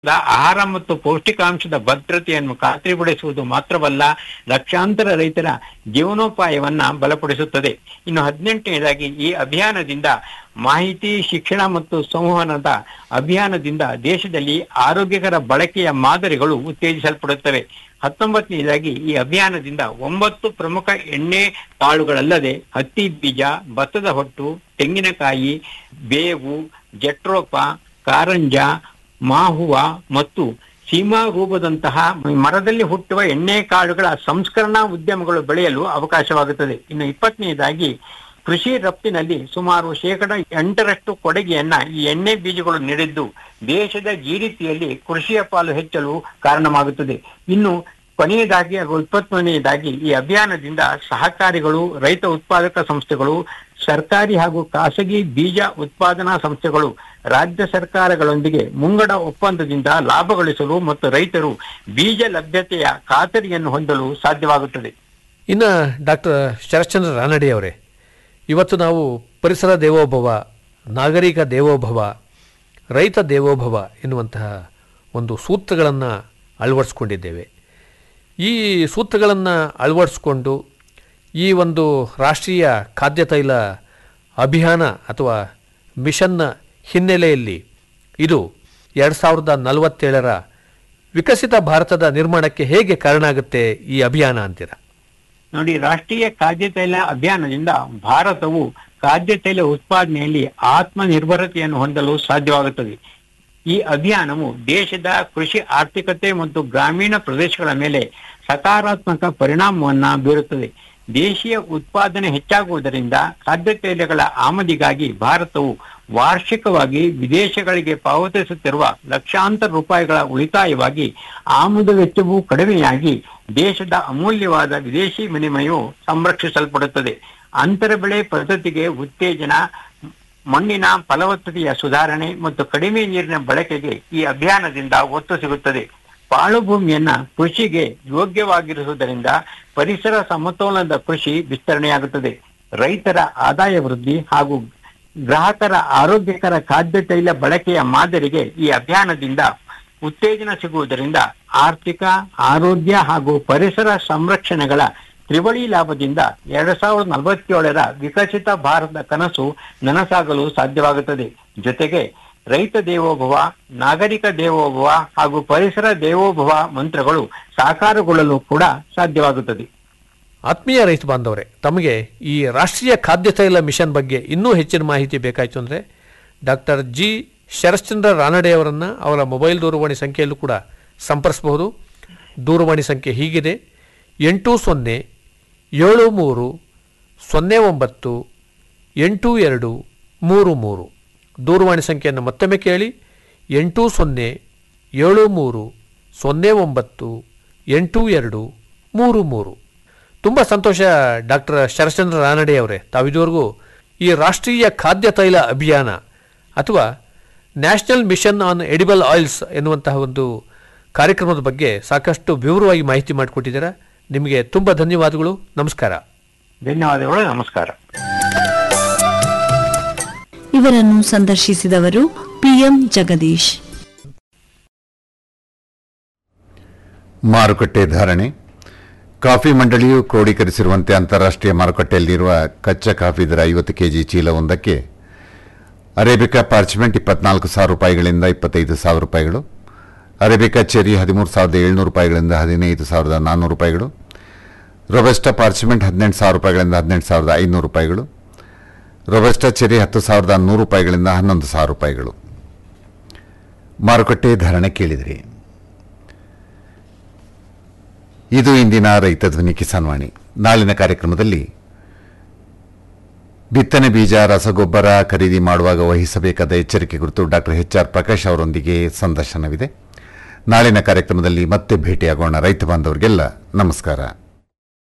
ಆಹಾರ ಮತ್ತು ಪೌಷ್ಟಿಕಾಂಶದ ಭದ್ರತೆಯನ್ನು ಖಾತ್ರಿಪಡಿಸುವುದು ಮಾತ್ರವಲ್ಲ ಲಕ್ಷಾಂತರ ರೈತರ ಜೀವನೋಪಾಯವನ್ನ ಬಲಪಡಿಸುತ್ತದೆ ಇನ್ನು ಹದಿನೆಂಟನೇದಾಗಿ ಈ ಅಭಿಯಾನದಿಂದ ಮಾಹಿತಿ ಶಿಕ್ಷಣ ಮತ್ತು ಸಂವಹನದ ಅಭಿಯಾನದಿಂದ ದೇಶದಲ್ಲಿ ಆರೋಗ್ಯಕರ ಬಳಕೆಯ ಮಾದರಿಗಳು ಉತ್ತೇಜಿಸಲ್ಪಡುತ್ತವೆ ಹತ್ತೊಂಬತ್ತನೇದಾಗಿ ಈ ಅಭಿಯಾನದಿಂದ ಒಂಬತ್ತು ಪ್ರಮುಖ ಎಣ್ಣೆ ಕಾಳುಗಳಲ್ಲದೆ ಹತ್ತಿ ಬೀಜ ಭತ್ತದ ಹೊಟ್ಟು ತೆಂಗಿನಕಾಯಿ ಬೇವು ಜಟ್ರೋಪ ಕಾರಂಜ ಮಾಹುವ ಮತ್ತು ಸೀಮಾ ರೂಪದಂತಹ ಮರದಲ್ಲಿ ಹುಟ್ಟುವ ಎಣ್ಣೆ ಕಾಳುಗಳ ಸಂಸ್ಕರಣಾ ಉದ್ಯಮಗಳು ಬೆಳೆಯಲು ಅವಕಾಶವಾಗುತ್ತದೆ ಇನ್ನು ಇಪ್ಪತ್ತನೇದಾಗಿ ಕೃಷಿ ರಫ್ತಿನಲ್ಲಿ ಸುಮಾರು ಶೇಕಡ ಎಂಟರಷ್ಟು ಕೊಡುಗೆಯನ್ನ ಈ ಎಣ್ಣೆ ಬೀಜಗಳು ನೀಡಿದ್ದು ದೇಶದ ಜಿಡಿಪಿಯಲ್ಲಿ ಕೃಷಿಯ ಪಾಲು ಹೆಚ್ಚಲು ಕಾರಣವಾಗುತ್ತದೆ ಇನ್ನು ಕೊನೆಯದಾಗಿ ಹಾಗೂ ಇಪ್ಪತ್ತೊಂದನೆಯದಾಗಿ ಈ ಅಭಿಯಾನದಿಂದ ಸಹಕಾರಿಗಳು ರೈತ ಉತ್ಪಾದಕ ಸಂಸ್ಥೆಗಳು ಸರ್ಕಾರಿ ಹಾಗೂ ಖಾಸಗಿ ಬೀಜ ಉತ್ಪಾದನಾ ಸಂಸ್ಥೆಗಳು ರಾಜ್ಯ ಸರ್ಕಾರಗಳೊಂದಿಗೆ ಮುಂಗಡ ಒಪ್ಪಂದದಿಂದ ಲಾಭ ಗಳಿಸಲು ಮತ್ತು ರೈತರು ಬೀಜ ಲಭ್ಯತೆಯ ಖಾತರಿಯನ್ನು ಹೊಂದಲು ಸಾಧ್ಯವಾಗುತ್ತದೆ ಇನ್ನು ಡಾಕ್ಟರ್ ಶರಶ್ಚಂದ್ರ ರಾನಡೆ ಅವರೇ ಇವತ್ತು ನಾವು ಪರಿಸರ ದೇವೋಭವ ನಾಗರಿಕ ದೇವೋಭವ ರೈತ ದೇವೋಭವ ಎನ್ನುವಂತಹ ಒಂದು ಸೂತ್ರಗಳನ್ನು ಅಳವಡಿಸ್ಕೊಂಡಿದ್ದೇವೆ ಈ ಸೂತ್ರಗಳನ್ನು ಅಳವಡಿಸ್ಕೊಂಡು ಈ ಒಂದು ರಾಷ್ಟ್ರೀಯ ಖಾದ್ಯ ತೈಲ ಅಭಿಯಾನ ಅಥವಾ ಮಿಷನ್ನ ಹಿನ್ನೆಲೆಯಲ್ಲಿ ಇದು ಎರಡು ಸಾವಿರದ ನಲವತ್ತೇಳರ ವಿಕಸಿತ ಭಾರತದ ನಿರ್ಮಾಣಕ್ಕೆ ಹೇಗೆ ಕಾರಣ ಆಗುತ್ತೆ ಈ ಅಭಿಯಾನ ಅಂತೀರ ನೋಡಿ ರಾಷ್ಟ್ರೀಯ ಖಾದ್ಯ ತೈಲ ಅಭಿಯಾನದಿಂದ ಭಾರತವು ಖಾದ್ಯ ತೈಲ ಉತ್ಪಾದನೆಯಲ್ಲಿ ಆತ್ಮನಿರ್ಭರತೆಯನ್ನು ಹೊಂದಲು ಸಾಧ್ಯವಾಗುತ್ತದೆ ಈ ಅಭಿಯಾನವು ದೇಶದ ಕೃಷಿ ಆರ್ಥಿಕತೆ ಮತ್ತು ಗ್ರಾಮೀಣ ಪ್ರದೇಶಗಳ ಮೇಲೆ ಸಕಾರಾತ್ಮಕ ಪರಿಣಾಮವನ್ನ ಬೀರುತ್ತದೆ ದೇಶೀಯ ಉತ್ಪಾದನೆ ಹೆಚ್ಚಾಗುವುದರಿಂದ ಖಾದ್ಯ ತೈಲಗಳ ಆಮದಿಗಾಗಿ ಭಾರತವು ವಾರ್ಷಿಕವಾಗಿ ವಿದೇಶಗಳಿಗೆ ಪಾವತಿಸುತ್ತಿರುವ ಲಕ್ಷಾಂತರ ರೂಪಾಯಿಗಳ ಉಳಿತಾಯವಾಗಿ ಆಮದು ವೆಚ್ಚವು ಕಡಿಮೆಯಾಗಿ ದೇಶದ ಅಮೂಲ್ಯವಾದ ವಿದೇಶಿ ವಿನಿಮಯವು ಸಂರಕ್ಷಿಸಲ್ಪಡುತ್ತದೆ ಅಂತರ ಬೆಳೆ ಪದ್ಧತಿಗೆ ಉತ್ತೇಜನ ಮಣ್ಣಿನ ಫಲವತ್ತತೆಯ ಸುಧಾರಣೆ ಮತ್ತು ಕಡಿಮೆ ನೀರಿನ ಬಳಕೆಗೆ ಈ ಅಭಿಯಾನದಿಂದ ಒತ್ತು ಸಿಗುತ್ತದೆ ಪಾಳು ಭೂಮಿಯನ್ನ ಕೃಷಿಗೆ ಯೋಗ್ಯವಾಗಿರುವುದರಿಂದ ಪರಿಸರ ಸಮತೋಲನದ ಕೃಷಿ ವಿಸ್ತರಣೆಯಾಗುತ್ತದೆ ರೈತರ ಆದಾಯ ವೃದ್ಧಿ ಹಾಗೂ ಗ್ರಾಹಕರ ಆರೋಗ್ಯಕರ ಖಾದ್ಯ ತೈಲ ಬಳಕೆಯ ಮಾದರಿಗೆ ಈ ಅಭಿಯಾನದಿಂದ ಉತ್ತೇಜನ ಸಿಗುವುದರಿಂದ ಆರ್ಥಿಕ ಆರೋಗ್ಯ ಹಾಗೂ ಪರಿಸರ ಸಂರಕ್ಷಣೆಗಳ ತ್ರಿವಳಿ ಲಾಭದಿಂದ ಎರಡ್ ಸಾವಿರದ ನಲವತ್ತೇಳರ ವಿಕಸಿತ ಭಾರತದ ಕನಸು ನನಸಾಗಲು ಸಾಧ್ಯವಾಗುತ್ತದೆ ಜೊತೆಗೆ ರೈತ ದೇವೋಭವ ನಾಗರಿಕ ದೇವೋಭವ ಹಾಗೂ ಪರಿಸರ ದೇವೋಭವ ಮಂತ್ರಗಳು ಸಾಕಾರಗೊಳ್ಳಲು ಕೂಡ ಸಾಧ್ಯವಾಗುತ್ತದೆ ಆತ್ಮೀಯ ರೈತ ಬಾಂಧವರೇ ತಮಗೆ ಈ ರಾಷ್ಟ್ರೀಯ ಖಾದ್ಯ ತೈಲ ಮಿಷನ್ ಬಗ್ಗೆ ಇನ್ನೂ ಹೆಚ್ಚಿನ ಮಾಹಿತಿ ಬೇಕಾಯಿತು ಅಂದರೆ ಡಾಕ್ಟರ್ ಜಿ ಶರಶ್ಚಂದ್ರ ರಾನಡೆ ಅವರನ್ನು ಅವರ ಮೊಬೈಲ್ ದೂರವಾಣಿ ಸಂಖ್ಯೆಯಲ್ಲೂ ಕೂಡ ಸಂಪರ್ಸಬಹುದು ದೂರವಾಣಿ ಸಂಖ್ಯೆ ಹೀಗಿದೆ ಎಂಟು ಸೊನ್ನೆ ಏಳು ಮೂರು ಸೊನ್ನೆ ಒಂಬತ್ತು ಎಂಟು ಎರಡು ಮೂರು ಮೂರು ದೂರವಾಣಿ ಸಂಖ್ಯೆಯನ್ನು ಮತ್ತೊಮ್ಮೆ ಕೇಳಿ ಎಂಟು ಸೊನ್ನೆ ಏಳು ಮೂರು ಸೊನ್ನೆ ಒಂಬತ್ತು ಎಂಟು ಎರಡು ಮೂರು ಮೂರು ತುಂಬ ಸಂತೋಷ ಡಾಕ್ಟರ್ ಶರಶ್ಚಂದ್ರ ರಾನಡೆ ಅವರೇ ತಾವಿದುವರೆಗೂ ಈ ರಾಷ್ಟ್ರೀಯ ಖಾದ್ಯ ತೈಲ ಅಭಿಯಾನ ಅಥವಾ national mission on edible oils ಎನ್ನುವಂತಹ ಒಂದು ಕಾರ್ಯಕ್ರಮದ ಬಗ್ಗೆ ಸಾಕಷ್ಟು ವಿವರವಾಗಿ ಮಾಹಿತಿ ಮಾಡಿಕೊಟ್ಟಿದ್ದೀರಾ ನಿಮಗೆ ತುಂಬ ಧನ್ಯವಾದಗಳು ನಮಸ್ಕಾರ ಧನ್ಯವಾದಗಳು ನಮಸ್ಕಾರ ಇವರನ್ನು ಸಂದರ್ಶಿಸಿದವರು ಪಿಎಂ ಜಗದೀಶ್ ಮಾರುಕಟ್ಟೆ ಧಾರಣೆ ಕಾಫಿ ಮಂಡಳಿಯು ಕ್ರೋಢೀಕರಿಸಿರುವಂತೆ ಅಂತಾರಾಷ್ಟ್ರೀಯ ಮಾರುಕಟ್ಟೆಯಲ್ಲಿರುವ ಕಚ್ಚಾ ಕಾಫಿ ದರ ಐವತ್ತು ಕೆಜಿ ಚೀಲವೊಂದಕ್ಕೆ ಅರೇಬಿಕಾ ಪಾರ್ಚ್ಮೆಂಟ್ ಇಪ್ಪತ್ನಾಲ್ಕು ಸಾವಿರ ರೂಪಾಯಿಗಳಿಂದ ಇಪ್ಪತ್ತೈದು ಸಾವಿರ ರೂಪಾಯಿಗಳು ಅರೇಬಿಕಾ ಚೆರಿ ಹದಿಮೂರು ಸಾವಿರದ ಏಳ್ನೂರು ರೂಪಾಯಿಗಳಿಂದ ಹದಿನೈದು ಸಾವಿರದ ನಾನ್ನೂರು ರೂಪಾಯಿಗಳು ರೊಬೆಸ್ಟಾ ಪಾರ್ಚ್ಮೆಂಟ್ ಹದಿನೆಂಟು ಸಾವಿರ ರೂಪಾಯಿಗಳಿಂದ ಹದಿನೆಂಟು ಸಾವಿರದ ಐನೂರು ರೂಪಾಯಿಗಳು ರೊಬೆಸ್ಟಾ ಚೆರಿ ಹತ್ತು ಸಾವಿರದ ನೂರು ರೂಪಾಯಿಗಳಿಂದ ಹನ್ನೊಂದು ಸಾವಿರ ರೂಪಾಯಿಗಳು ಮಾರುಕಟ್ಟೆ ಧಾರಣೆ ಕೇಳಿದಿರಿ ಇದು ಇಂದಿನ ರೈತ ಧ್ವನಿ ಕಿಸಾನ್ವಾಣಿ ನಾಳಿನ ಕಾರ್ಯಕ್ರಮದಲ್ಲಿ ಬಿತ್ತನೆ ಬೀಜ ರಸಗೊಬ್ಬರ ಖರೀದಿ ಮಾಡುವಾಗ ವಹಿಸಬೇಕಾದ ಎಚ್ಚರಿಕೆ ಕುರಿತು ಡಾಕ್ಟರ್ ಎಚ್ ಆರ್ ಪ್ರಕಾಶ್ ಅವರೊಂದಿಗೆ ಸಂದರ್ಶನವಿದೆ ನಾಳಿನ ಕಾರ್ಯಕ್ರಮದಲ್ಲಿ ಮತ್ತೆ ಭೇಟಿಯಾಗೋಣ ರೈತ ಬಾಂಧವರಿಗೆಲ್ಲ ನಮಸ್ಕಾರ